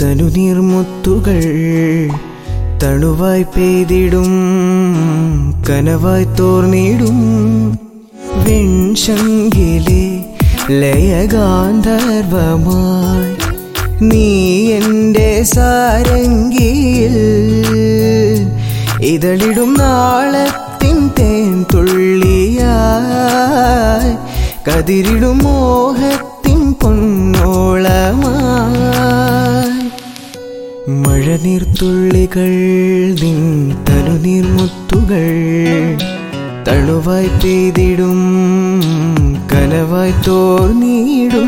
തനുനീർമുത്തുകൾ തണുവായി പെയ്തിടും കനവായി തോർന്നിടും വെൺശങ്കിലെ ലയഗാന്ധർവമായി നീ എൻ്റെ സാരംഗിയിൽ ഇതളിടും നാളത്തിൻ തേൻ തുള്ളിയായി കതിരിടും മോഹത്തിൻ പൊന്നോളമായി മഴനീർത്തുള്ളികൾ നിൻ തനുനീർമുത്തുകൾ തണുവായി പെയ്തിടും കനവായി തോർന്നിടും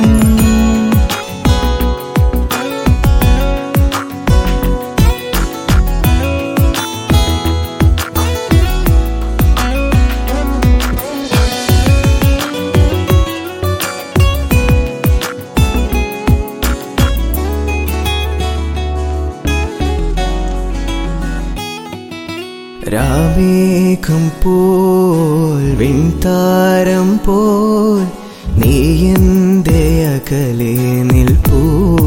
രാമേഘം പോൽ വിൺതാരം പോൽ നീ എന്റെ അകലെ നിൽപ്പൂ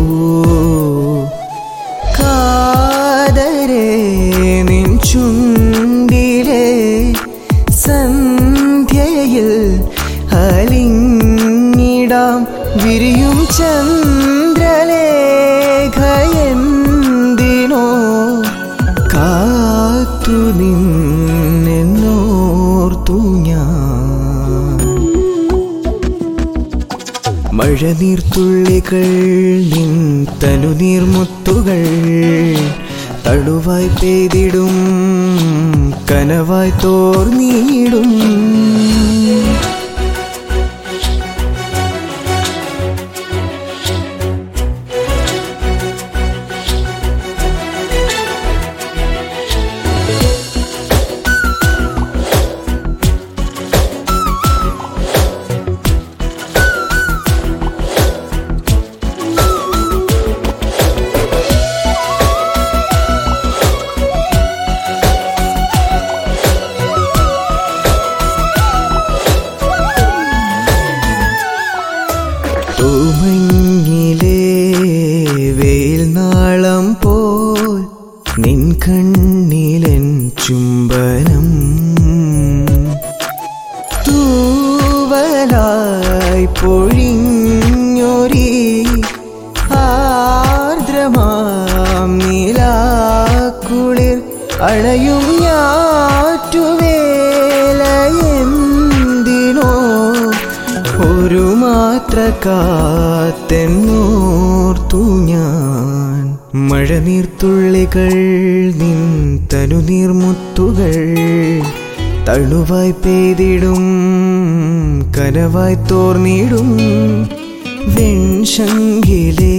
കാതരേ നിൻ ചുണ്ടിലെ സന്ധ്യയിൽ അലിങ്ങിടാം വിരിയും ചന്ദ്രലേഖയെന്തിനോ കാത്തു നിന്നോർത്തു ഞാൻ മഴനീർത്തുള്ളികൾ നിൻ തനുനീർമുത്തുകൾ തടുവായി പെയ്തിടും കനവായി തോർന്നിടും തൂമഞ്ഞിലേ വെയിൽ നാളം പോൽ നിൻ കണ്ണിലൻ ചുംബനം തൂവലായി പൊഴിഞ്ഞൊരി ആർദ്രമാം നീലാക്കുളിർ അണയും ഞാറ്റുവേലയെന്തിനോ ഒരു മാത്ര കാത്തെന്നോർത്തു ഞാൻ മഴനീർത്തുള്ളികൾ നിൻ തനുനീർമുത്തുകൾ തണുവായി പെയ്തിടും കനവായി തോർന്നിടും വെൺശങ്കിലെ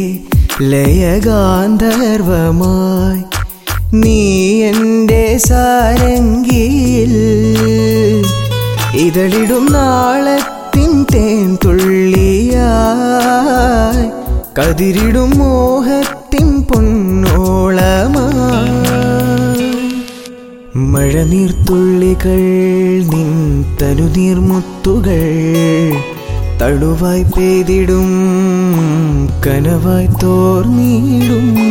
ലയഗാന്ധർവമായി നീ എൻ്റെ സാരംഗിയിൽ ഇതളിടും നാളത്തിൻ തേൻ തുള്ളിയായി കതിരിടും മോഹത്തിൻ പൊന്നോളമായി മഴനീർത്തുള്ളികൾ നിൻ തനുനീർമുത്തുകൾ തടുവായി പെയ്തിടും കനവായി തോർന്നിടും